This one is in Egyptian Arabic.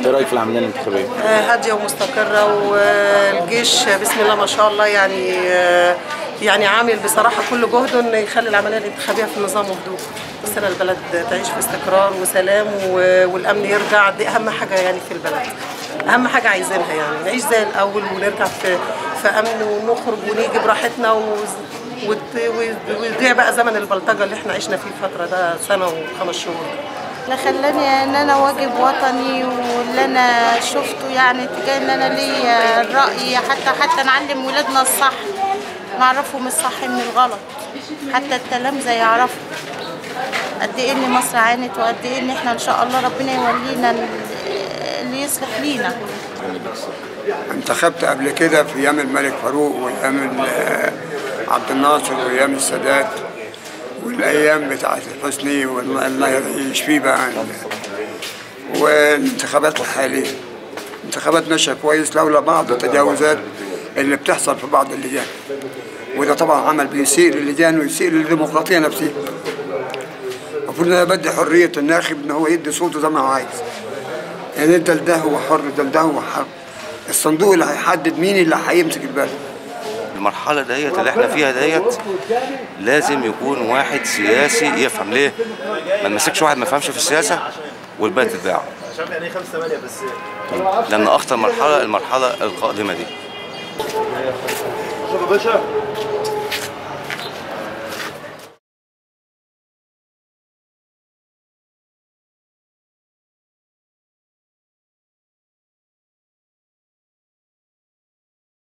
ايه رايك في العمليه الانتخابيه؟ آه، هاديه ومستقره والجيش بسم الله ما شاء الله يعني آه، يعني عامل بصراحه كل جهده انه يخلي العمليه الانتخابيه في نظام وهدوء بس البلد تعيش في استقرار وسلام و- والامن يرجع دي اهم حاجه يعني في البلد اهم حاجه عايزينها يعني نعيش زي الاول ونرجع في في امن ونخرج ونيجي براحتنا و وت- ويضيع بقى زمن البلطجه اللي احنا عشنا فيه الفتره ده سنه وخمس شهور اللي خلاني ان انا واجب وطني واللي انا شفته يعني تجاه ان انا ليا الراي حتى حتى نعلم ولادنا الصح نعرفهم الصح من الغلط حتى التلامذه يعرفوا قد ايه ان مصر عانت وقد ايه ان احنا ان شاء الله ربنا يولينا ال- اللي يصلح لينا انتخبت قبل كده في ايام الملك فاروق وايام ال- عبد الناصر وايام السادات والايام بتاعت حسني والله يشفيه بقى والانتخابات الحاليه انتخابات ماشيه كويس لولا بعض التجاوزات اللي بتحصل في بعض اللجان وده طبعا عمل بيسيء للجان ويسيء للديمقراطيه نفسها المفروض ان انا بدي حريه الناخب ان هو يدي صوته زي ما هو عايز يعني انت ده هو حر ده ده هو حر الصندوق اللي هيحدد مين اللي هيمسك البلد المرحلة ديت اللي احنا فيها ديت لازم يكون واحد سياسي يفهم ليه؟ ما نمسكش واحد ما يفهمش في السياسة والبلد تتباع. لأن أخطر مرحلة المرحلة القادمة دي. شوف يا باشا